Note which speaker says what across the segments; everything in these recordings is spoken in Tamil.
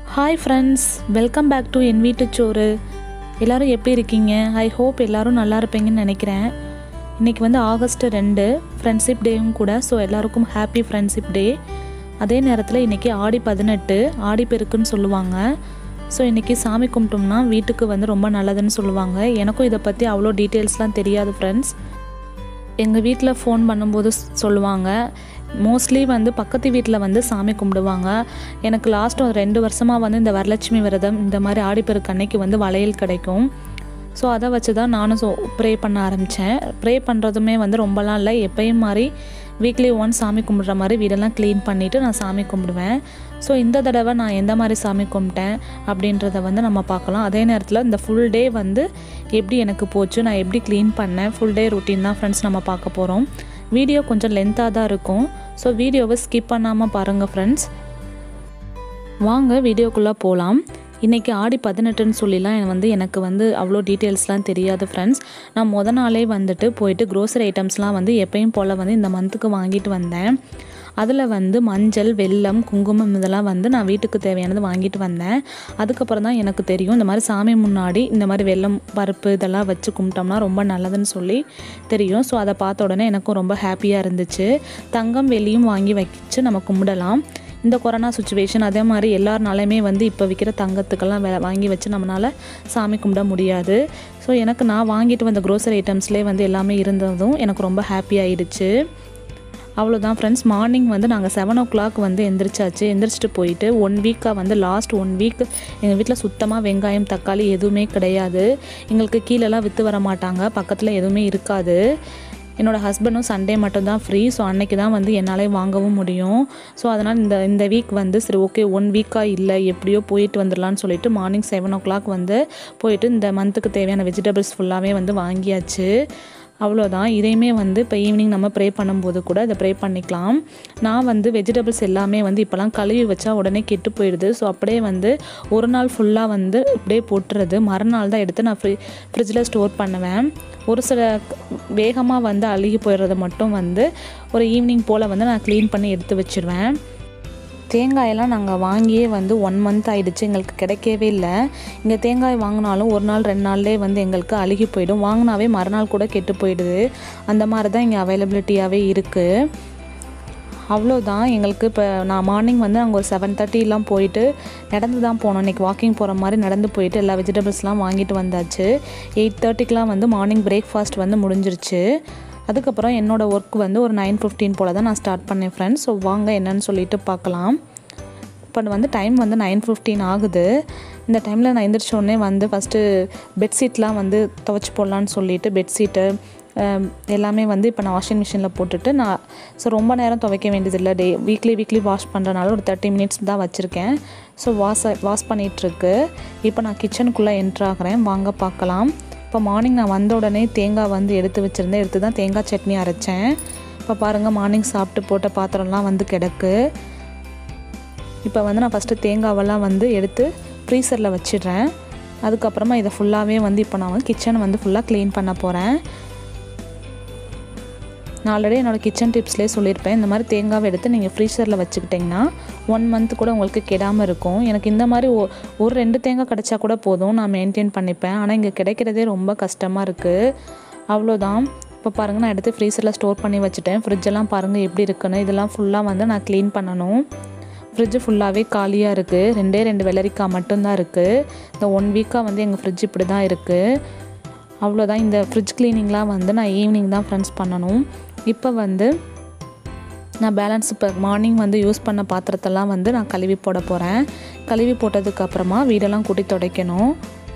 Speaker 1: hi friends welcome back to என் வீட்டு சோறு எல்லோரும் எப்படி இருக்கீங்க ஐ ஹோப் எல்லோரும் நல்லா இருப்பீங்கன்னு நினைக்கிறேன் இன்றைக்கி வந்து ஆகஸ்ட் ரெண்டு ஃப்ரெண்ட்ஷிப் டேவும் கூட ஸோ எல்லாருக்கும் ஹாப்பி ஃப்ரெண்ட்ஷிப் டே அதே நேரத்தில் இன்றைக்கி ஆடி பதினெட்டு ஆடி பெருக்குன்னு சொல்லுவாங்க ஸோ இன்றைக்கி சாமி கும்பிட்டோம்னா வீட்டுக்கு வந்து ரொம்ப நல்லதுன்னு சொல்லுவாங்க எனக்கும் இதை பற்றி அவ்வளோ டீட்டெயில்ஸ்லாம் தெரியாது ஃப்ரெண்ட்ஸ் எங்கள் வீட்டில் ஃபோன் பண்ணும்போது ஸ்- சொல்லுவாங்க மோஸ்ட்லி வந்து பக்கத்து வீட்டில் வந்து சாமி கும்பிடுவாங்க எனக்கு லாஸ்ட் ஒரு ரெண்டு வருஷமாக வந்து இந்த வரலட்சுமி விரதம் இந்த மாதிரி ஆடிப்பெருக்கு அன்னைக்கு வந்து வளையல் கிடைக்கும் ஸோ அதை வச்சு தான் நானும் ஸோ ப்ரே பண்ண ஆரம்பித்தேன் ப்ரே பண்ணுறதுமே வந்து ரொம்பலாம் இல்லை எப்பயும் மாதிரி வீக்லி ஒன் சாமி கும்பிட்ற மாதிரி வீடெல்லாம் க்ளீன் பண்ணிவிட்டு நான் சாமி கும்பிடுவேன் ஸோ இந்த தடவை நான் எந்த மாதிரி சாமி கும்பிட்டேன் அப்படின்றத வந்து நம்ம பார்க்கலாம் அதே நேரத்தில் இந்த ஃபுல் டே வந்து எப்படி எனக்கு போச்சு நான் எப்படி க்ளீன் பண்ணேன் ஃபுல் டே ரொட்டீன் தான் ஃப்ரெண்ட்ஸ் நம்ம பார்க்க போகிறோம் வீடியோ கொஞ்சம் லென்த்தாக தான் இருக்கும் ஸோ வீடியோவை ஸ்கிப் பண்ணாமல் பாருங்கள் ஃப்ரெண்ட்ஸ் வாங்க வீடியோக்குள்ளே போகலாம் இன்றைக்கி ஆடி பதினெட்டுன்னு சொல்லிலாம் எனக்கு வந்து எனக்கு வந்து அவ்வளோ டீட்டெயில்ஸ்லாம் தெரியாது ஃப்ரெண்ட்ஸ் நான் முத நாளே வந்துட்டு போயிட்டு க்ரோசரி ஐட்டம்ஸ்லாம் வந்து எப்பயும் போல் வந்து இந்த மந்த்துக்கு வாங்கிட்டு வந்தேன் அதில் வந்து மஞ்சள் வெல்லம் குங்குமம் இதெல்லாம் வந்து நான் வீட்டுக்கு தேவையானது வாங்கிட்டு வந்தேன் அதுக்கப்புறம் தான் எனக்கு தெரியும் இந்த மாதிரி சாமி முன்னாடி இந்த மாதிரி வெல்லம் பருப்பு இதெல்லாம் வச்சு கும்பிட்டோம்னா ரொம்ப நல்லதுன்னு சொல்லி தெரியும் ஸோ அதை பார்த்த உடனே எனக்கும் ரொம்ப ஹாப்பியாக இருந்துச்சு தங்கம் வெள்ளியும் வாங்கி வச்சு நம்ம கும்பிடலாம் இந்த கொரோனா சுச்சுவேஷன் அதே மாதிரி எல்லாருனாலையுமே வந்து இப்போ விற்கிற தங்கத்துக்கெல்லாம் வே வாங்கி வச்சு நம்மளால் சாமி கும்பிட முடியாது ஸோ எனக்கு நான் வாங்கிட்டு வந்த க்ரோசரி ஐட்டம்ஸ்லேயே வந்து எல்லாமே இருந்ததும் எனக்கு ரொம்ப ஹாப்பி ஆயிடுச்சு அவ்வளோதான் ஃப்ரெண்ட்ஸ் மார்னிங் வந்து நாங்கள் செவன் ஓ கிளாக் வந்து எந்திரிச்சாச்சு எந்திரிச்சிட்டு போயிட்டு ஒன் வீக்காக வந்து லாஸ்ட் ஒன் வீக் எங்கள் வீட்டில் சுத்தமாக வெங்காயம் தக்காளி எதுவுமே கிடையாது எங்களுக்கு கீழெல்லாம் விற்று வர மாட்டாங்க பக்கத்தில் எதுவுமே இருக்காது என்னோடய ஹஸ்பண்டும் சண்டே மட்டும்தான் ஃப்ரீ ஸோ அன்னைக்கு தான் வந்து என்னாலே வாங்கவும் முடியும் ஸோ அதனால் இந்த இந்த வீக் வந்து சரி ஓகே ஒன் வீக்காக இல்லை எப்படியோ போயிட்டு வந்துடலான்னு சொல்லிட்டு மார்னிங் செவன் ஓ கிளாக் வந்து போயிட்டு இந்த மந்த்துக்கு தேவையான வெஜிடபிள்ஸ் ஃபுல்லாகவே வந்து வாங்கியாச்சு அவ்வளோதான் இதையுமே வந்து இப்போ ஈவினிங் நம்ம ப்ரே பண்ணும்போது கூட இதை ப்ரே பண்ணிக்கலாம் நான் வந்து வெஜிடபிள்ஸ் எல்லாமே வந்து இப்போலாம் கழுவி வச்சா உடனே கெட்டு போயிடுது ஸோ அப்படியே வந்து ஒரு நாள் ஃபுல்லாக வந்து இப்படியே போட்டுறது மறுநாள் தான் எடுத்து நான் ஃப்ரி ஃப்ரிட்ஜில் ஸ்டோர் பண்ணுவேன் ஒரு சில வேகமாக வந்து அழுகி போயிடுறத மட்டும் வந்து ஒரு ஈவினிங் போல் வந்து நான் க்ளீன் பண்ணி எடுத்து வச்சிருவேன் தேங்காயெல்லாம் நாங்கள் வாங்கியே வந்து ஒன் மந்த் ஆயிடுச்சு எங்களுக்கு கிடைக்கவே இல்லை இங்கே தேங்காய் வாங்கினாலும் ஒரு நாள் ரெண்டு நாள்லேயே வந்து எங்களுக்கு அழுகி போயிடும் வாங்கினாவே மறுநாள் கூட கெட்டு போயிடுது அந்த மாதிரி தான் இங்கே அவைலபிலிட்டியாகவே இருக்குது அவ்வளோதான் எங்களுக்கு இப்போ நான் மார்னிங் வந்து அங்கே ஒரு செவன் தேர்ட்டிலாம் போயிட்டு நடந்து தான் போனோம் இன்றைக்கி வாக்கிங் போகிற மாதிரி நடந்து போயிட்டு எல்லா வெஜிடபிள்ஸ்லாம் வாங்கிட்டு வந்தாச்சு எயிட் தேர்ட்டிக்கெலாம் வந்து மார்னிங் பிரேக்ஃபாஸ்ட் வந்து முடிஞ்சிருச்சு அதுக்கப்புறம் என்னோடய ஒர்க் வந்து ஒரு நைன் ஃபிஃப்டீன் போல் தான் நான் ஸ்டார்ட் பண்ணேன் ஃப்ரெண்ட்ஸ் ஸோ வாங்க என்னன்னு சொல்லிட்டு பார்க்கலாம் இப்போ வந்து டைம் வந்து நைன் ஃபிஃப்டீன் ஆகுது இந்த டைமில் நான் எந்திரிச்ச உடனே வந்து ஃபஸ்ட்டு பெட்ஷீட்லாம் வந்து துவைச்சி போடலான்னு சொல்லிட்டு பெட்ஷீட்டு எல்லாமே வந்து இப்போ நான் வாஷிங் மிஷினில் போட்டுட்டு நான் ஸோ ரொம்ப நேரம் துவைக்க வேண்டியதில்லை டே வீக்லி வீக்லி வாஷ் பண்ணுறனால ஒரு தேர்ட்டி மினிட்ஸ் தான் வச்சுருக்கேன் ஸோ வாஷ் வாஷ் பண்ணிகிட்ருக்கு இப்போ நான் கிச்சனுக்குள்ளே என்ட்ராகிறேன் வாங்க பார்க்கலாம் இப்போ மார்னிங் நான் வந்த உடனே தேங்காய் வந்து எடுத்து வச்சுருந்தேன் எடுத்து தான் தேங்காய் சட்னி அரைச்சேன் இப்போ பாருங்கள் மார்னிங் சாப்பிட்டு போட்ட பாத்திரம்லாம் வந்து கிடக்கு இப்போ வந்து நான் ஃபஸ்ட்டு தேங்காவெல்லாம் வந்து எடுத்து ஃப்ரீசரில் வச்சிடுறேன் அதுக்கப்புறமா இதை ஃபுல்லாகவே வந்து இப்போ நான் வந்து கிச்சனை வந்து ஃபுல்லாக க்ளீன் பண்ண போகிறேன் நான் ஆல்ரெடி என்னோடய கிச்சன் டிப்ஸ்லேயே சொல்லியிருப்பேன் இந்த மாதிரி தேங்காவை எடுத்து நீங்கள் ஃப்ரீசரில் வச்சுக்கிட்டிங்கன்னா ஒன் மந்த் கூட உங்களுக்கு கெடாமல் இருக்கும் எனக்கு இந்த மாதிரி ஒ- ஒரு ரெண்டு தேங்காய் கிடச்சா கூட போதும் நான் மெயின்டைன் பண்ணிப்பேன் ஆனால் இங்கே கிடைக்கிறதே ரொம்ப கஷ்டமாக இருக்குது அவ்வளோதான் இப்போ பாருங்கள் நான் எடுத்து ஃப்ரீசரில் ஸ்டோர் பண்ணி வச்சுட்டேன் ஃப்ரிட்ஜெல்லாம் பாருங்கள் எப்படி இருக்குன்னு இதெல்லாம் ஃபுல்லாக வந்து நான் க்ளீன் பண்ணணும் ஃப்ரிட்ஜு ஃபுல்லாகவே காலியாக இருக்குது ரெண்டே ரெண்டு வெள்ளரிக்காய் மட்டும்தான் இருக்குது இந்த ஒன் வீக்காக வந்து எங்கள் ஃப்ரிட்ஜ் இப்படி தான் இருக்குது அவ்வளோதான் இந்த ஃப்ரிட்ஜ் க்ளீனிங்லாம் வந்து நான் ஈவினிங் தான் ஃப்ரெண்ட்ஸ் பண்ணணும் இப்போ வந்து நான் பேலன்ஸ் இப்போ மார்னிங் வந்து யூஸ் பண்ண பாத்திரத்தெல்லாம் வந்து நான் கழுவி போட போகிறேன் கழுவி போட்டதுக்கு அப்புறமா வீடெல்லாம் கூட்டி துடைக்கணும்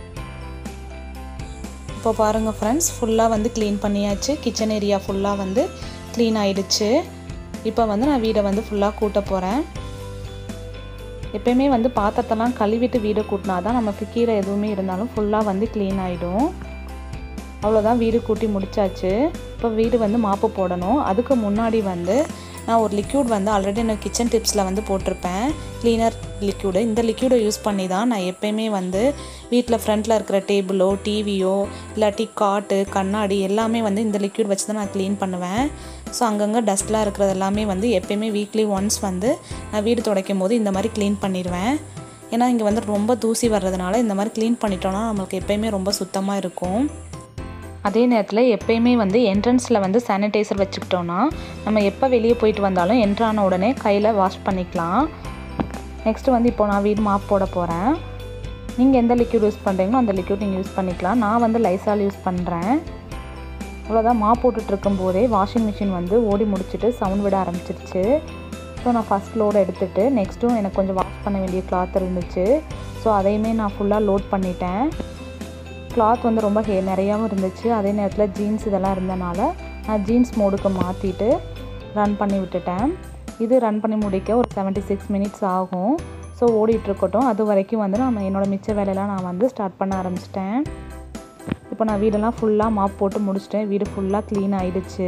Speaker 1: இப்போ பாருங்கள் ஃப்ரெண்ட்ஸ் ஃபுல்லாக வந்து க்ளீன் பண்ணியாச்சு கிச்சன் ஏரியா ஃபுல்லாக வந்து க்ளீன் ஆயிடுச்சு இப்போ வந்து நான் வீடை வந்து ஃபுல்லாக கூட்ட போகிறேன் எப்பயுமே வந்து பாத்திரத்தெல்லாம் கழுவிட்டு வீடை கூட்டினா தான் நமக்கு கீரை எதுவுமே இருந்தாலும் ஃபுல்லாக வந்து க்ளீன் ஆகிடும் அவ்வளோதான் வீடு கூட்டி முடிச்சாச்சு இப்போ வீடு வந்து மாப்பு போடணும் அதுக்கு முன்னாடி வந்து நான் ஒரு லிக்யூட் வந்து ஆல்ரெடி எனக்கு கிச்சன் டிப்ஸில் வந்து போட்டிருப்பேன் க்ளீனர் லிக்யூடு இந்த லிக்யூடை யூஸ் பண்ணி தான் நான் எப்பயுமே வந்து வீட்டில் ஃப்ரண்ட்டில் இருக்கிற டேபிளோ டிவியோ இல்லாட்டி காட்டு கண்ணாடி எல்லாமே வந்து இந்த லிக்யூட் வச்சு தான் நான் க்ளீன் பண்ணுவேன் ஸோ அங்கங்கே டஸ்ட்லாம் இருக்கிறது எல்லாமே வந்து எப்பயுமே வீக்லி ஒன்ஸ் வந்து நான் வீடு துடைக்கும் போது இந்த மாதிரி க்ளீன் பண்ணிடுவேன் ஏன்னா இங்கே வந்து ரொம்ப தூசி வர்றதுனால இந்த மாதிரி க்ளீன் பண்ணிட்டோம்னா நம்மளுக்கு எப்பயுமே ரொம்ப சுத்தமாக இருக்கும் அதே நேரத்தில் எப்பயுமே வந்து என்ட்ரன்ஸில் வந்து சானிடைசர் வச்சுக்கிட்டோன்னா நம்ம எப்போ வெளியே போயிட்டு வந்தாலும் என்ட்ரான உடனே கையில் வாஷ் பண்ணிக்கலாம் நெக்ஸ்ட்டு வந்து இப்போ நான் வீடு மாப் போட போகிறேன் நீங்கள் எந்த லிக்யூட் யூஸ் பண்ணுறீங்களோ அந்த லிக்யூட் நீங்கள் யூஸ் பண்ணிக்கலாம் நான் வந்து லைசால் யூஸ் பண்ணுறேன் அவ்வளோதான் மாப் போட்டுட்டு இருக்கும்போதே வாஷிங் மிஷின் வந்து ஓடி முடிச்சுட்டு சவுண்ட் விட ஆரம்பிச்சிருச்சு ஸோ நான் ஃபஸ்ட் லோடு எடுத்துகிட்டு நெக்ஸ்ட்டும் எனக்கு கொஞ்சம் வாஷ் பண்ண வேண்டிய கிளாத் இருந்துச்சு ஸோ அதையுமே நான் ஃபுல்லாக லோட் பண்ணிட்டேன் கிளாத் வந்து ரொம்ப ஹே நிறையாவும் இருந்துச்சு அதே நேரத்தில் ஜீன்ஸ் இதெல்லாம் இருந்தனால நான் ஜீன்ஸ் மோடுக்கு மாற்றிட்டு ரன் பண்ணி விட்டுட்டேன் இது ரன் பண்ணி முடிக்க ஒரு செவன்ட்டி சிக்ஸ் மினிட்ஸ் ஆகும் ஸோ ஓடிட்டுருக்கட்டும் அது வரைக்கும் வந்து நான் என்னோடய மிச்ச வேலையெல்லாம் நான் வந்து ஸ்டார்ட் பண்ண ஆரம்பிச்சிட்டேன் இப்போ நான் வீடெல்லாம் ஃபுல்லாக மாப் போட்டு முடிச்சிட்டேன் வீடு ஃபுல்லாக க்ளீன் ஆகிடுச்சு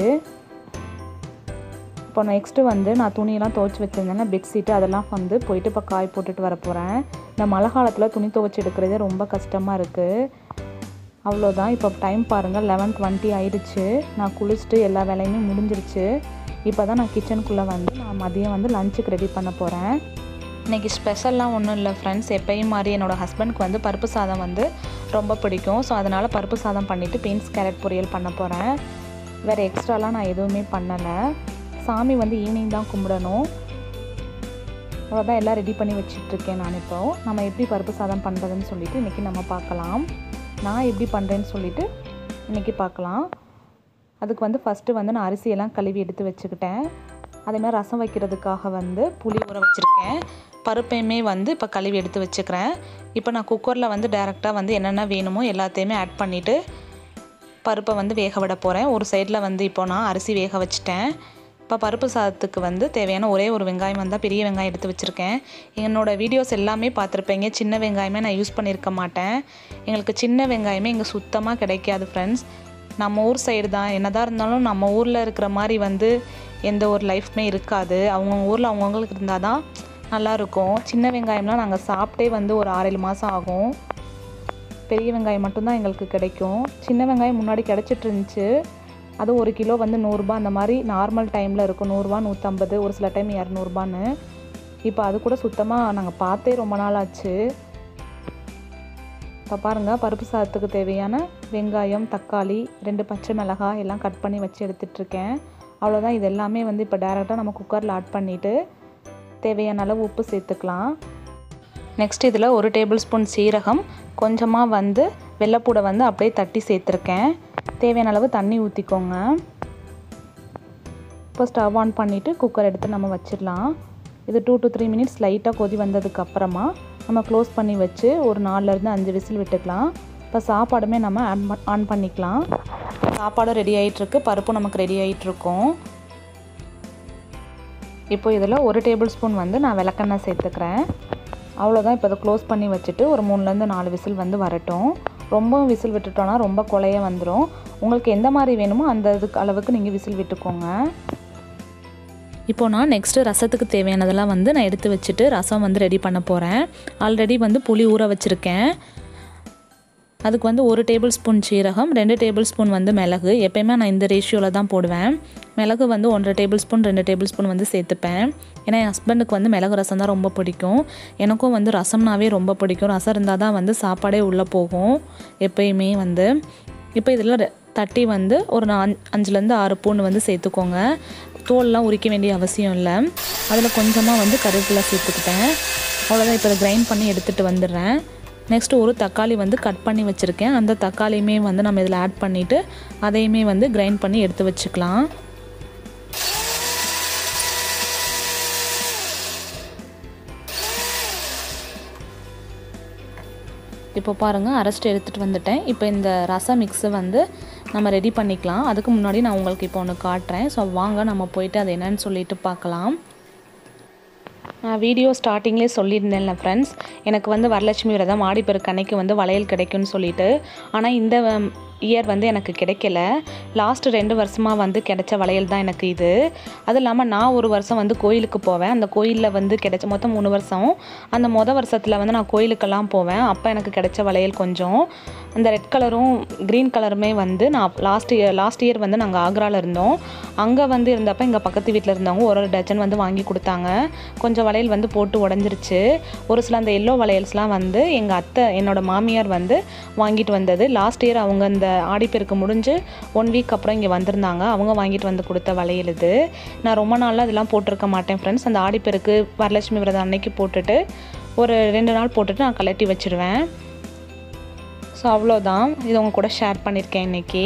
Speaker 1: இப்போ நெக்ஸ்ட்டு வந்து நான் துணியெல்லாம் துவைச்சி வச்சுருந்தேன் பெட்ஷீட்டு அதெல்லாம் வந்து போயிட்டு இப்போ காய் போட்டுட்டு வர போகிறேன் இந்த மழை காலத்தில் துணி துவைச்சி எடுக்கிறதே ரொம்ப கஷ்டமாக இருக்குது அவ்வளோதான் இப்போ டைம் பாருங்கள் லெவன் டுவெண்ட்டி ஆயிடுச்சு நான் குளிச்சுட்டு எல்லா வேலையுமே முடிஞ்சிருச்சு இப்போ தான் நான் கிச்சனுக்குள்ளே வந்து நான் மதியம் வந்து லஞ்சுக்கு ரெடி பண்ண போகிறேன் இன்றைக்கி ஸ்பெஷல்லாம் ஒன்றும் இல்லை ஃப்ரெண்ட்ஸ் எப்பயும் மாதிரி என்னோடய ஹஸ்பண்ட்க்கு வந்து பருப்பு சாதம் வந்து ரொம்ப பிடிக்கும் ஸோ அதனால் பருப்பு சாதம் பண்ணிவிட்டு பீன்ஸ் கேரட் பொரியல் பண்ண போகிறேன் வேறு எக்ஸ்ட்ராலாம் நான் எதுவுமே பண்ணலை சாமி வந்து ஈவினிங் தான் கும்பிடணும் அவ்வளோதான் எல்லாம் ரெடி பண்ணி வச்சிட்ருக்கேன் நான் இப்போ நம்ம எப்படி பருப்பு சாதம் பண்ணுறதுன்னு சொல்லிட்டு இன்றைக்கி நம்ம பார்க்கலாம் நான் எப்படி பண்ணுறேன்னு சொல்லிட்டு இன்றைக்கி பார்க்கலாம் அதுக்கு வந்து ஃபஸ்ட்டு வந்து நான் அரிசியெல்லாம் கழுவி எடுத்து வச்சுக்கிட்டேன் அதேமாதிரி ரசம் வைக்கிறதுக்காக வந்து புளி ஊற வச்சுருக்கேன் பருப்பையுமே வந்து இப்போ கழுவி எடுத்து வச்சுக்கிறேன் இப்போ நான் குக்கரில் வந்து டேரெக்டாக வந்து என்னென்ன வேணுமோ எல்லாத்தையுமே ஆட் பண்ணிவிட்டு பருப்பை வந்து வேக விட போகிறேன் ஒரு சைடில் வந்து இப்போ நான் அரிசி வேக வச்சுட்டேன் இப்போ பருப்பு சாதத்துக்கு வந்து தேவையான ஒரே ஒரு வெங்காயம் வந்தால் பெரிய வெங்காயம் எடுத்து வச்சுருக்கேன் என்னோடய வீடியோஸ் எல்லாமே பார்த்துருப்பீங்க சின்ன வெங்காயமே நான் யூஸ் பண்ணியிருக்க மாட்டேன் எங்களுக்கு சின்ன வெங்காயமே இங்கே சுத்தமாக கிடைக்காது ஃப்ரெண்ட்ஸ் நம்ம ஊர் சைடு தான் என்னதான் இருந்தாலும் நம்ம ஊரில் இருக்கிற மாதிரி வந்து எந்த ஒரு லைஃப்மே இருக்காது அவங்கவுங்க ஊரில் அவங்கவுங்களுக்கு இருந்தால் தான் நல்லாயிருக்கும் சின்ன வெங்காயம்லாம் நாங்கள் சாப்பிட்டே வந்து ஒரு ஆறேழு மாதம் ஆகும் பெரிய வெங்காயம் மட்டும்தான் எங்களுக்கு கிடைக்கும் சின்ன வெங்காயம் முன்னாடி கிடச்சிட்டு இருந்துச்சு அது ஒரு கிலோ வந்து நூறுரூபா அந்த மாதிரி நார்மல் டைமில் இருக்கும் நூறுரூவா நூற்றம்பது ஒரு சில டைம் இரநூறுபான்னு இப்போ அது கூட சுத்தமாக நாங்கள் பார்த்தே ரொம்ப நாள் ஆச்சு இப்போ பாருங்கள் பருப்பு சாதத்துக்கு தேவையான வெங்காயம் தக்காளி ரெண்டு பச்சை மிளகாய் எல்லாம் கட் பண்ணி வச்சு எடுத்துகிட்ருக்கேன் அவ்வளோதான் இது எல்லாமே வந்து இப்போ டேரெக்டாக நம்ம குக்கரில் ஆட் பண்ணிவிட்டு தேவையான அளவு உப்பு சேர்த்துக்கலாம் நெக்ஸ்ட் இதில் ஒரு டேபிள் ஸ்பூன் சீரகம் கொஞ்சமாக வந்து வெள்ளைப்பூடை வந்து அப்படியே தட்டி சேர்த்துருக்கேன் தேவையான அளவு தண்ணி ஊற்றிக்கோங்க இப்போ ஸ்டவ் ஆன் பண்ணிவிட்டு குக்கர் எடுத்து நம்ம வச்சிடலாம் இது டூ டு த்ரீ மினிட்ஸ் லைட்டாக கொதி வந்ததுக்கு அப்புறமா நம்ம க்ளோஸ் பண்ணி வச்சு ஒரு நாலுலேருந்து அஞ்சு விசில் விட்டுக்கலாம் இப்போ சாப்பாடுமே நம்ம ஆன் ஆன் பண்ணிக்கலாம் சாப்பாடும் ரெடி ஆகிட்டுருக்கு பருப்பும் நமக்கு ரெடி ஆகிட்டுருக்கும் இப்போ இதில் ஒரு டேபிள் ஸ்பூன் வந்து நான் விளக்கெண்ணெய் சேர்த்துக்கிறேன் அவ்வளோதான் இப்போ அதை க்ளோஸ் பண்ணி வச்சுட்டு ஒரு மூணுலேருந்து நாலு விசில் வந்து வரட்டும் ரொம்பவும் விசில் விட்டுட்டோன்னா ரொம்ப கொலைய வந்துடும் உங்களுக்கு எந்த மாதிரி வேணுமோ அந்த இதுக்கு அளவுக்கு நீங்கள் விசில் விட்டுக்கோங்க இப்போ நான் நெக்ஸ்ட்டு ரசத்துக்கு தேவையானதெல்லாம் வந்து நான் எடுத்து வச்சுட்டு ரசம் வந்து ரெடி பண்ண போகிறேன் ஆல்ரெடி வந்து புளி ஊற வச்சுருக்கேன் அதுக்கு வந்து ஒரு டேபிள் ஸ்பூன் சீரகம் ரெண்டு டேபிள் ஸ்பூன் வந்து மிளகு எப்பயுமே நான் இந்த ரேஷியோவில் தான் போடுவேன் மிளகு வந்து ஒன்றரை டேபிள் ஸ்பூன் ரெண்டு டேபிள் ஸ்பூன் வந்து சேர்த்துப்பேன் ஏன்னா என் ஹஸ்பண்டுக்கு வந்து மிளகு ரசம் தான் ரொம்ப பிடிக்கும் எனக்கும் வந்து ரசம்னாவே ரொம்ப பிடிக்கும் ரசம் இருந்தால் தான் வந்து சாப்பாடே உள்ளே போகும் எப்பயுமே வந்து இப்போ இதில் தட்டி வந்து ஒரு நான் அஞ்சுலேருந்து ஆறு பூண்டு வந்து சேர்த்துக்கோங்க தோல்லாம் உரிக்க வேண்டிய அவசியம் இல்லை அதில் கொஞ்சமாக வந்து கருவேப்பிலை சேர்த்துக்கிட்டேன் அவ்வளோதான் இப்போ இதை கிரைண்ட் பண்ணி எடுத்துகிட்டு வந்துடுறேன் நெக்ஸ்ட்டு ஒரு தக்காளி வந்து கட் பண்ணி வச்சுருக்கேன் அந்த தக்காளியுமே வந்து நம்ம இதில் ஆட் பண்ணிவிட்டு அதையுமே வந்து கிரைண்ட் பண்ணி எடுத்து வச்சுக்கலாம் இப்போ பாருங்கள் அரைச்சிட்டு எடுத்துகிட்டு வந்துட்டேன் இப்போ இந்த ரசம் மிக்ஸை வந்து நம்ம ரெடி பண்ணிக்கலாம் அதுக்கு முன்னாடி நான் உங்களுக்கு இப்போ ஒன்று காட்டுறேன் ஸோ வாங்க நம்ம போயிட்டு அது என்னன்னு சொல்லிட்டு பார்க்கலாம் நான் வீடியோ ஸ்டார்டிங்லேயே சொல்லியிருந்தேன்ல ஃப்ரெண்ட்ஸ் எனக்கு வந்து வரலட்சுமி விரதம் ஆடிப்பெருக்கு அன்னைக்கு வந்து வளையல் கிடைக்கும்னு சொல்லிட்டு ஆனால் இந்த இயர் வந்து எனக்கு கிடைக்கல லாஸ்ட் ரெண்டு வருஷமாக வந்து கிடைச்ச வளையல் தான் எனக்கு இது அது இல்லாமல் நான் ஒரு வருஷம் வந்து கோயிலுக்கு போவேன் அந்த கோயிலில் வந்து கிடைச்ச மொத்தம் மூணு வருஷம் அந்த மொதல் வருஷத்தில் வந்து நான் கோயிலுக்கெல்லாம் போவேன் அப்போ எனக்கு கிடைச்ச வளையல் கொஞ்சம் அந்த ரெட் கலரும் க்ரீன் கலருமே வந்து நான் லாஸ்ட் இயர் லாஸ்ட் இயர் வந்து நாங்கள் ஆக்ராவில் இருந்தோம் அங்கே வந்து இருந்தப்போ எங்கள் பக்கத்து வீட்டில் இருந்தவங்க ஒரு ஒரு டஜன் வந்து வாங்கி கொடுத்தாங்க கொஞ்சம் வளையல் வந்து போட்டு உடஞ்சிருச்சு ஒரு சில அந்த எல்லோ வளையல்ஸ்லாம் வந்து எங்கள் அத்தை என்னோட மாமியார் வந்து வாங்கிட்டு வந்தது லாஸ்ட் இயர் அவங்க இந்த ஆடிப்பெருக்கு முடிஞ்சு ஒன் வீக் அப்புறம் இங்கே வந்திருந்தாங்க அவங்க வாங்கிட்டு வந்து கொடுத்த வளையல் இது நான் ரொம்ப நாளாக இதெல்லாம் போட்டிருக்க மாட்டேன் ஃப்ரெண்ட்ஸ் அந்த ஆடிப்பெருக்கு வரலட்சுமி விரதம் அன்னைக்கு போட்டுட்டு ஒரு ரெண்டு நாள் போட்டுட்டு நான் கலட்டி வச்சுருவேன் ஸோ அவ்வளோதான் இது உங்க கூட ஷேர் பண்ணியிருக்கேன் இன்றைக்கி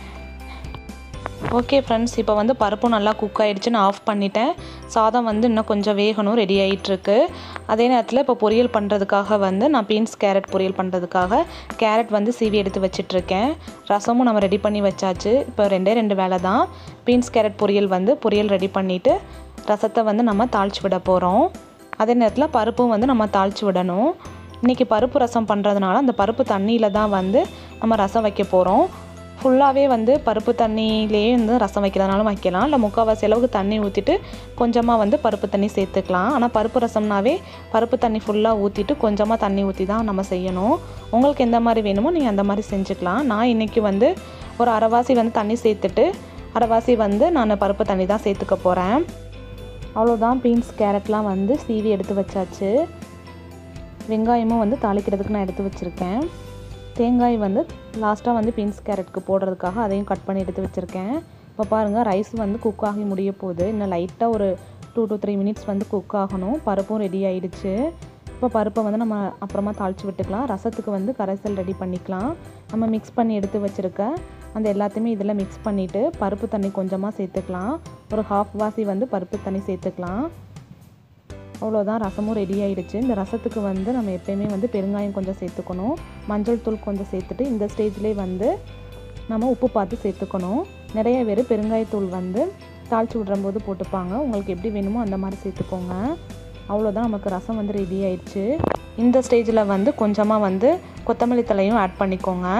Speaker 1: ஓகே ஃப்ரெண்ட்ஸ் இப்போ வந்து பருப்பும் நல்லா குக் ஆகிடுச்சு நான் ஆஃப் பண்ணிட்டேன் சாதம் வந்து இன்னும் கொஞ்சம் வேகணும் ரெடி ஆகிட்டுருக்கு அதே நேரத்தில் இப்போ பொரியல் பண்ணுறதுக்காக வந்து நான் பீன்ஸ் கேரட் பொரியல் பண்ணுறதுக்காக கேரட் வந்து சீவி எடுத்து வச்சிட்ருக்கேன் ரசமும் நம்ம ரெடி பண்ணி வச்சாச்சு இப்போ ரெண்டே ரெண்டு வேலை தான் பீன்ஸ் கேரட் பொரியல் வந்து பொரியல் ரெடி பண்ணிவிட்டு ரசத்தை வந்து நம்ம தாளித்து விட போகிறோம் அதே நேரத்தில் பருப்பும் வந்து நம்ம தாளித்து விடணும் இன்றைக்கி பருப்பு ரசம் பண்ணுறதுனால அந்த பருப்பு தண்ணியில் தான் வந்து நம்ம ரசம் வைக்க போகிறோம் ஃபுல்லாகவே வந்து பருப்பு தண்ணியிலேயே வந்து ரசம் வைக்கிறதுனாலும் வைக்கலாம் இல்லை முக்கால்வாசி அளவுக்கு தண்ணி ஊற்றிட்டு கொஞ்சமாக வந்து பருப்பு தண்ணி சேர்த்துக்கலாம் ஆனால் பருப்பு ரசம்னாவே பருப்பு தண்ணி ஃபுல்லாக ஊற்றிட்டு கொஞ்சமாக தண்ணி ஊற்றி தான் நம்ம செய்யணும் உங்களுக்கு எந்த மாதிரி வேணுமோ நீங்கள் அந்த மாதிரி செஞ்சுக்கலாம் நான் இன்றைக்கி வந்து ஒரு அரைவாசி வந்து தண்ணி சேர்த்துட்டு அரைவாசி வந்து நான் பருப்பு தண்ணி தான் சேர்த்துக்க போகிறேன் அவ்வளோதான் பீன்ஸ் கேரட்லாம் வந்து சீவி எடுத்து வச்சாச்சு வெங்காயமும் வந்து தாளிக்கிறதுக்கு நான் எடுத்து வச்சுருக்கேன் தேங்காய் வந்து லாஸ்ட்டாக வந்து பீன்ஸ் கேரட்டுக்கு போடுறதுக்காக அதையும் கட் பண்ணி எடுத்து வச்சுருக்கேன் இப்போ பாருங்கள் ரைஸ் வந்து குக் ஆகி முடிய போகுது இன்னும் லைட்டாக ஒரு டூ டு த்ரீ மினிட்ஸ் வந்து குக் ஆகணும் பருப்பும் ரெடி ஆயிடுச்சு இப்போ பருப்பை வந்து நம்ம அப்புறமா தாளித்து விட்டுக்கலாம் ரசத்துக்கு வந்து கரைசல் ரெடி பண்ணிக்கலாம் நம்ம மிக்ஸ் பண்ணி எடுத்து வச்சுருக்க அந்த எல்லாத்தையுமே இதில் மிக்ஸ் பண்ணிவிட்டு பருப்பு தண்ணி கொஞ்சமாக சேர்த்துக்கலாம் ஒரு ஹாஃப் வாசி வந்து பருப்பு தண்ணி சேர்த்துக்கலாம் அவ்வளோதான் ரசமும் ரெடி ஆயிடுச்சு இந்த ரசத்துக்கு வந்து நம்ம எப்பயுமே வந்து பெருங்காயம் கொஞ்சம் சேர்த்துக்கணும் மஞ்சள் தூள் கொஞ்சம் சேர்த்துட்டு இந்த ஸ்டேஜ்லேயே வந்து நம்ம உப்பு பார்த்து சேர்த்துக்கணும் நிறைய பேர் பெருங்காயத்தூள் வந்து தாளித்து விடுறம்போது போட்டுப்பாங்க உங்களுக்கு எப்படி வேணுமோ அந்த மாதிரி சேர்த்துக்கோங்க அவ்வளோதான் நமக்கு ரசம் வந்து ரெடி ஆயிடுச்சு இந்த ஸ்டேஜில் வந்து கொஞ்சமாக வந்து கொத்தமல்லி தலையும் ஆட் பண்ணிக்கோங்க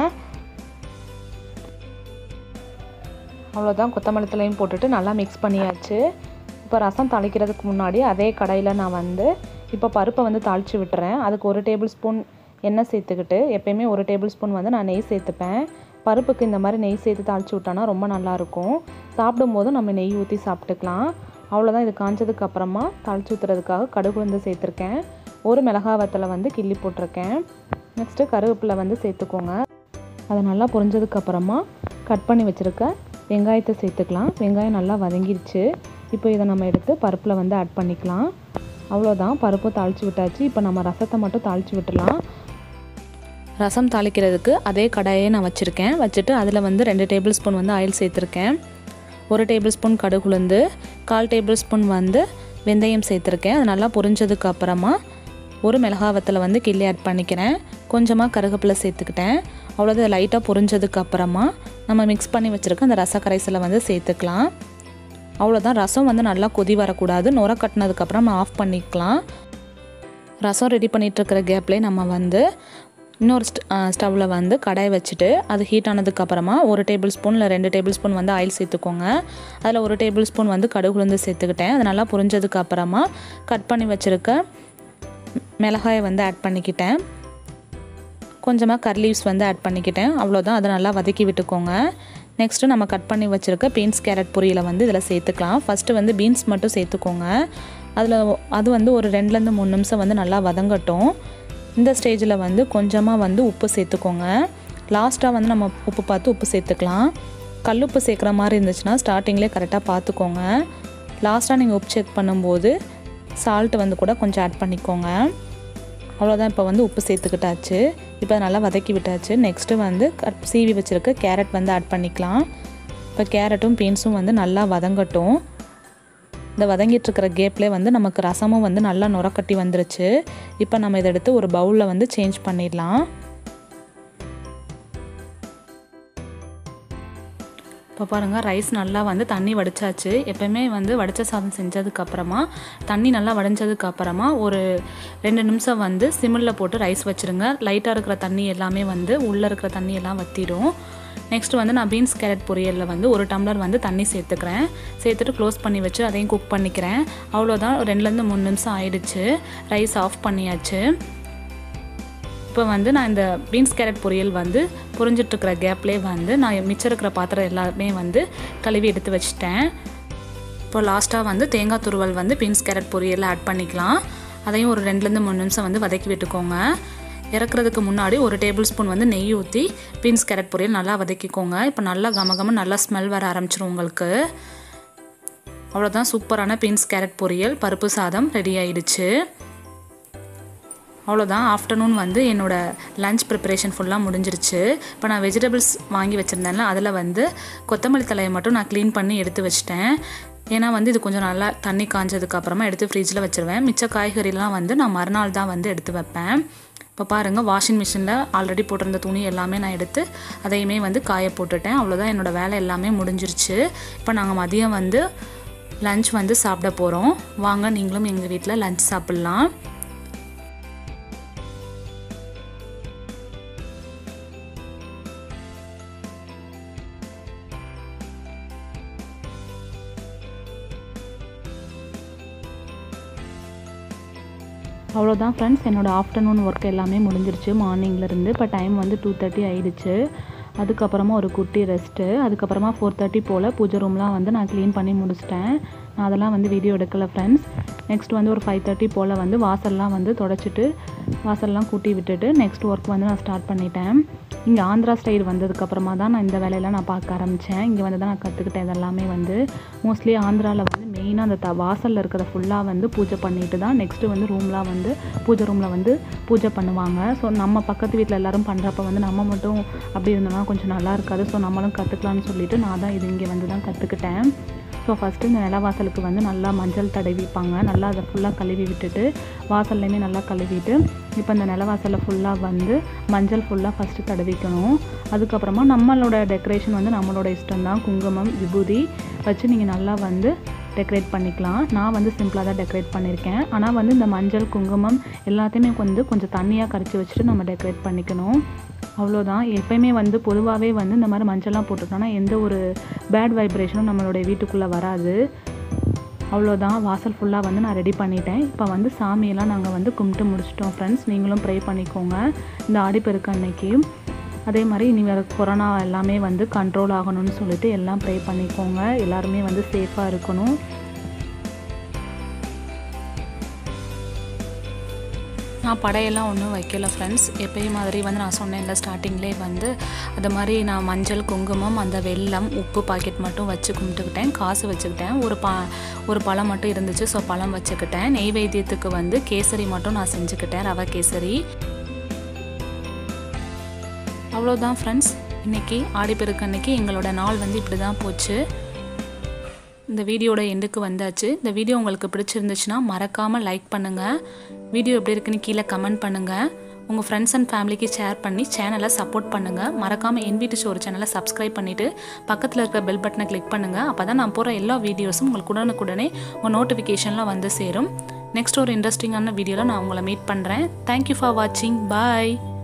Speaker 1: அவ்வளோதான் கொத்தமல்லி தலையும் போட்டுட்டு நல்லா மிக்ஸ் பண்ணியாச்சு இப்போ ரசம் தாளிக்கிறதுக்கு முன்னாடி அதே கடாயில் நான் வந்து இப்போ பருப்பை வந்து தாளித்து விட்டுறேன் அதுக்கு ஒரு டேபிள் ஸ்பூன் எண்ணெய் சேர்த்துக்கிட்டு எப்பயுமே ஒரு டேபிள் ஸ்பூன் வந்து நான் நெய் சேர்த்துப்பேன் பருப்புக்கு இந்த மாதிரி நெய் சேர்த்து தாளித்து விட்டோன்னா ரொம்ப நல்லாயிருக்கும் சாப்பிடும்போது நம்ம நெய் ஊற்றி சாப்பிட்டுக்கலாம் அவ்வளோதான் இது காஞ்சதுக்கு அப்புறமா தாளித்து ஊற்றுறதுக்காக கடுகு வந்து சேர்த்துருக்கேன் ஒரு மிளகாய் வத்தலை வந்து கிள்ளி போட்டிருக்கேன் நெக்ஸ்ட்டு கருவேப்பிலை வந்து சேர்த்துக்கோங்க அதை நல்லா பொரிஞ்சதுக்கப்புறமா கட் பண்ணி வச்சுருக்க வெங்காயத்தை சேர்த்துக்கலாம் வெங்காயம் நல்லா வதங்கிடுச்சு இப்போ இதை நம்ம எடுத்து பருப்பில் வந்து ஆட் பண்ணிக்கலாம் அவ்வளோதான் பருப்பும் தாளித்து விட்டாச்சு இப்போ நம்ம ரசத்தை மட்டும் தாளித்து விட்டுலாம் ரசம் தாளிக்கிறதுக்கு அதே கடாயே நான் வச்சுருக்கேன் வச்சுட்டு அதில் வந்து ரெண்டு டேபிள் ஸ்பூன் வந்து ஆயில் சேர்த்துருக்கேன் ஒரு டேபிள் ஸ்பூன் கடுகுலுந்து கால் டேபிள் ஸ்பூன் வந்து வெந்தயம் சேர்த்துருக்கேன் அது நல்லா பொரிஞ்சதுக்கு அப்புறமா ஒரு மிளகா வத்தலை வந்து கிள்ளி ஆட் பண்ணிக்கிறேன் கொஞ்சமாக கருகப்பிலை சேர்த்துக்கிட்டேன் அவ்வளோதான் லைட்டாக பொரிஞ்சதுக்கு அப்புறமா நம்ம மிக்ஸ் பண்ணி வச்சுருக்க அந்த ரச கரைசலை வந்து சேர்த்துக்கலாம் அவ்வளோதான் ரசம் வந்து நல்லா கொதி வரக்கூடாது நுர கட்டினதுக்கப்புறம் நம்ம ஆஃப் பண்ணிக்கலாம் ரசம் ரெடி பண்ணிகிட்ருக்கிற கேப்லேயே நம்ம வந்து இன்னொரு ஸ்டவ்வில் வந்து கடாய் வச்சுட்டு அது ஹீட் ஆனதுக்கப்புறமா ஒரு டேபிள் ஸ்பூன் இல்லை ரெண்டு டேபிள் ஸ்பூன் வந்து ஆயில் சேர்த்துக்கோங்க அதில் ஒரு டேபிள் ஸ்பூன் வந்து கடுகு உளுந்து சேர்த்துக்கிட்டேன் அது நல்லா புரிஞ்சதுக்கு அப்புறமா கட் பண்ணி வச்சுருக்க மிளகாயை வந்து ஆட் பண்ணிக்கிட்டேன் கொஞ்சமாக கர்லீவ்ஸ் வந்து ஆட் பண்ணிக்கிட்டேன் அவ்வளோதான் அதை நல்லா வதக்கி விட்டுக்கோங்க நெக்ஸ்ட்டு நம்ம கட் பண்ணி வச்சுருக்க பீன்ஸ் கேரட் பொரியலை வந்து இதில் சேர்த்துக்கலாம் ஃபஸ்ட்டு வந்து பீன்ஸ் மட்டும் சேர்த்துக்கோங்க அதில் அது வந்து ஒரு ரெண்டுலேருந்து மூணு நிமிஷம் வந்து நல்லா வதங்கட்டும் இந்த ஸ்டேஜில் வந்து கொஞ்சமாக வந்து உப்பு சேர்த்துக்கோங்க லாஸ்ட்டாக வந்து நம்ம உப்பு பார்த்து உப்பு சேர்த்துக்கலாம் கல்லுப்பு சேர்க்குற மாதிரி இருந்துச்சுன்னா ஸ்டார்டிங்லேயே கரெக்டாக பார்த்துக்கோங்க லாஸ்ட்டாக நீங்கள் உப்பு செக் பண்ணும்போது சால்ட்டு வந்து கூட கொஞ்சம் ஆட் பண்ணிக்கோங்க அவ்வளோதான் இப்போ வந்து உப்பு சேர்த்துக்கிட்டாச்சு இப்போ நல்லா வதக்கி விட்டாச்சு நெக்ஸ்ட்டு வந்து கட் சீவி வச்சுருக்க கேரட் வந்து ஆட் பண்ணிக்கலாம் இப்போ கேரட்டும் பீன்ஸும் வந்து நல்லா வதங்கட்டும் இந்த வதங்கிட்டுருக்கிற கேப்லேயே வந்து நமக்கு ரசமும் வந்து நல்லா நுரக்கட்டி வந்துருச்சு இப்போ நம்ம இதை எடுத்து ஒரு பவுலில் வந்து சேஞ்ச் பண்ணிடலாம் இப்போ பாருங்கள் ரைஸ் நல்லா வந்து தண்ணி வடிச்சாச்சு எப்போயுமே வந்து வடித்த சாதம் செஞ்சதுக்கப்புறமா தண்ணி நல்லா வடிஞ்சதுக்கப்புறமா ஒரு ரெண்டு நிமிஷம் வந்து சிமிளில் போட்டு ரைஸ் வச்சுருங்க லைட்டாக இருக்கிற தண்ணி எல்லாமே வந்து உள்ளே இருக்கிற தண்ணி எல்லாம் வற்றிடும் நெக்ஸ்ட் வந்து நான் பீன்ஸ் கேரட் பொரியலில் வந்து ஒரு டம்ளர் வந்து தண்ணி சேர்த்துக்கிறேன் சேர்த்துட்டு க்ளோஸ் பண்ணி வச்சு அதையும் குக் பண்ணிக்கிறேன் அவ்வளோதான் ரெண்டுலேருந்து மூணு நிமிஷம் ஆயிடுச்சு ரைஸ் ஆஃப் பண்ணியாச்சு இப்போ வந்து நான் இந்த பீன்ஸ் கேரட் பொரியல் வந்து பொரிஞ்சிட்ருக்கிற கேப்லேயே வந்து நான் மிச்சம் இருக்கிற பாத்திரம் எல்லாமே வந்து கழுவி எடுத்து வச்சிட்டேன் இப்போ லாஸ்ட்டாக வந்து தேங்காய் துருவல் வந்து பீன்ஸ் கேரட் பொரியலில் ஆட் பண்ணிக்கலாம் அதையும் ஒரு ரெண்டுலேருந்து மூணு நிமிஷம் வந்து வதக்கி விட்டுக்கோங்க இறக்குறதுக்கு முன்னாடி ஒரு டேபிள் ஸ்பூன் வந்து நெய் ஊற்றி பீன்ஸ் கேரட் பொரியல் நல்லா வதக்கிக்கோங்க இப்போ நல்லா கமகம நல்லா ஸ்மெல் வர ஆரம்பிச்சிரும் உங்களுக்கு அவ்வளோதான் சூப்பரான பீன்ஸ் கேரட் பொரியல் பருப்பு சாதம் ரெடி ஆயிடுச்சு அவ்வளோதான் ஆஃப்டர்நூன் வந்து என்னோடய லஞ்ச் ப்ரிப்பரேஷன் ஃபுல்லாக முடிஞ்சிருச்சு இப்போ நான் வெஜிடபிள்ஸ் வாங்கி வச்சுருந்தேன்ல அதில் வந்து கொத்தமல்லி தலையை மட்டும் நான் க்ளீன் பண்ணி எடுத்து வச்சிட்டேன் ஏன்னா வந்து இது கொஞ்சம் நல்லா தண்ணி காஞ்சதுக்கு அப்புறமா எடுத்து ஃப்ரிட்ஜில் வச்சுருவேன் மிச்ச காய்கறிலாம் வந்து நான் மறுநாள் தான் வந்து எடுத்து வைப்பேன் இப்போ பாருங்கள் வாஷிங் மிஷினில் ஆல்ரெடி போட்டிருந்த துணி எல்லாமே நான் எடுத்து அதையுமே வந்து காய போட்டுட்டேன் அவ்வளோதான் என்னோடய வேலை எல்லாமே முடிஞ்சிருச்சு இப்போ நாங்கள் மதியம் வந்து லஞ்ச் வந்து சாப்பிட போகிறோம் வாங்க நீங்களும் எங்கள் வீட்டில் லஞ்ச் சாப்பிட்லாம் அவ்வளோதான் ஃப்ரெண்ட்ஸ் என்னோடய ஆஃப்டர்நூன் ஒர்க் எல்லாமே முடிஞ்சிருச்சு மார்னிங்லேருந்து இப்போ டைம் வந்து டூ தேர்ட்டி ஆயிடுச்சு அதுக்கப்புறமா ஒரு குட்டி ரெஸ்ட்டு அதுக்கப்புறமா ஃபோர் தேர்ட்டி போல் பூஜை ரூம்லாம் வந்து நான் க்ளீன் பண்ணி முடிச்சிட்டேன் நான் அதெல்லாம் வந்து வீடியோ எடுக்கலை ஃப்ரெண்ட்ஸ் நெக்ஸ்ட் வந்து ஒரு ஃபைவ் தேர்ட்டி போல் வந்து வாசல்லாம் வந்து தொடச்சிட்டு வாசல்லாம் கூட்டி விட்டுட்டு நெக்ஸ்ட் ஒர்க் வந்து நான் ஸ்டார்ட் பண்ணிட்டேன் இங்கே ஆந்திரா ஸ்டைல் வந்ததுக்கப்புறமா தான் நான் இந்த வேலையெல்லாம் நான் பார்க்க ஆரம்பித்தேன் இங்கே வந்து தான் நான் கற்றுக்கிட்டேன் இதெல்லாமே வந்து மோஸ்ட்லி ஆந்திராவில் வந்து மெயினாக அந்த த வாசலில் இருக்கிறத ஃபுல்லாக வந்து பூஜை பண்ணிட்டு தான் நெக்ஸ்ட்டு வந்து ரூம்லாம் வந்து பூஜை ரூமில் வந்து பூஜை பண்ணுவாங்க ஸோ நம்ம பக்கத்து வீட்டில் எல்லோரும் பண்ணுறப்ப வந்து நம்ம மட்டும் அப்படி இருந்தோம்னா கொஞ்சம் நல்லா இருக்காது ஸோ நம்மளும் கற்றுக்கலாம்னு சொல்லிட்டு நான் தான் இது இங்கே வந்து தான் கற்றுக்கிட்டேன் ஸோ ஃபஸ்ட்டு இந்த நிலவாசலுக்கு வந்து நல்லா மஞ்சள் தடவிப்பாங்க நல்லா அதை ஃபுல்லாக கழுவி விட்டுட்டு வாசல்லையுமே நல்லா கழுவிட்டு இப்போ இந்த நிலவாசலில் ஃபுல்லாக வந்து மஞ்சள் ஃபுல்லாக ஃபஸ்ட்டு தடவிக்கணும் அதுக்கப்புறமா நம்மளோட டெக்கரேஷன் வந்து நம்மளோட இஷ்டம் தான் குங்குமம் விபூதி வச்சு நீங்கள் நல்லா வந்து டெக்கரேட் பண்ணிக்கலாம் நான் வந்து சிம்பிளாக தான் டெக்கரேட் பண்ணியிருக்கேன் ஆனால் வந்து இந்த மஞ்சள் குங்குமம் எல்லாத்தையுமே வந்து கொஞ்சம் தண்ணியாக கரைச்சி வச்சுட்டு நம்ம டெக்கரேட் பண்ணிக்கணும் அவ்வளோதான் எப்பயுமே வந்து பொதுவாகவே வந்து இந்த மாதிரி மஞ்சள்லாம் போட்டுட்டோம்னா எந்த ஒரு பேட் வைப்ரேஷனும் நம்மளுடைய வீட்டுக்குள்ளே வராது அவ்வளோதான் வாசல் ஃபுல்லாக வந்து நான் ரெடி பண்ணிட்டேன் இப்போ வந்து சாமியெல்லாம் நாங்கள் வந்து கும்பிட்டு முடிச்சிட்டோம் ஃப்ரெண்ட்ஸ் நீங்களும் ப்ரே பண்ணிக்கோங்க இந்த ஆடிப்பெருக்கு அன்னைக்கு அதே மாதிரி இனி வேறு கொரோனா எல்லாமே வந்து கண்ட்ரோல் ஆகணும்னு சொல்லிட்டு எல்லாம் ப்ரே பண்ணிக்கோங்க எல்லாருமே வந்து சேஃபாக இருக்கணும் நான் படையெல்லாம் ஒன்றும் வைக்கல ஃப்ரெண்ட்ஸ் எப்பயும் மாதிரி வந்து நான் சொன்னேன்ல ஸ்டார்டிங்லேயே வந்து அது மாதிரி நான் மஞ்சள் குங்குமம் அந்த வெல்லம் உப்பு பாக்கெட் மட்டும் வச்சு கும்பிட்டுக்கிட்டேன் காசு வச்சுக்கிட்டேன் ஒரு பா ஒரு பழம் மட்டும் இருந்துச்சு ஸோ பழம் வச்சுக்கிட்டேன் நெய்வேத்தியத்துக்கு வந்து கேசரி மட்டும் நான் செஞ்சுக்கிட்டேன் ரவை கேசரி அவ்வளோதான் ஃப்ரெண்ட்ஸ் இன்றைக்கி ஆடிப்பெருக்கு அன்னைக்கு எங்களோட நாள் வந்து இப்படி தான் போச்சு இந்த வீடியோட எண்டுக்கு வந்தாச்சு இந்த வீடியோ உங்களுக்கு பிடிச்சிருந்துச்சுன்னா மறக்காமல் லைக் பண்ணுங்கள் வீடியோ எப்படி இருக்குன்னு கீழே கமெண்ட் பண்ணுங்கள் உங்கள் ஃப்ரெண்ட்ஸ் அண்ட் ஃபேமிலிக்கு ஷேர் பண்ணி சேனலை சப்போர்ட் பண்ணுங்கள் மறக்காமல் என் வீட்டு ஷோர் சேனலை சப்ஸ்கிரைப் பண்ணிவிட்டு பக்கத்தில் இருக்கிற பெல் பட்டனை கிளிக் பண்ணுங்கள் அப்போ தான் நான் போகிற எல்லா வீடியோஸும் உங்களுக்கு உடனுக்குடனே உங்கள் நோட்டிஃபிகேஷன்லாம் வந்து சேரும் நெக்ஸ்ட் ஒரு இன்ட்ரெஸ்டிங்கான வீடியோவில் நான் உங்களை மீட் பண்ணுறேன் தேங்க்யூ ஃபார் வாட்சிங் பாய்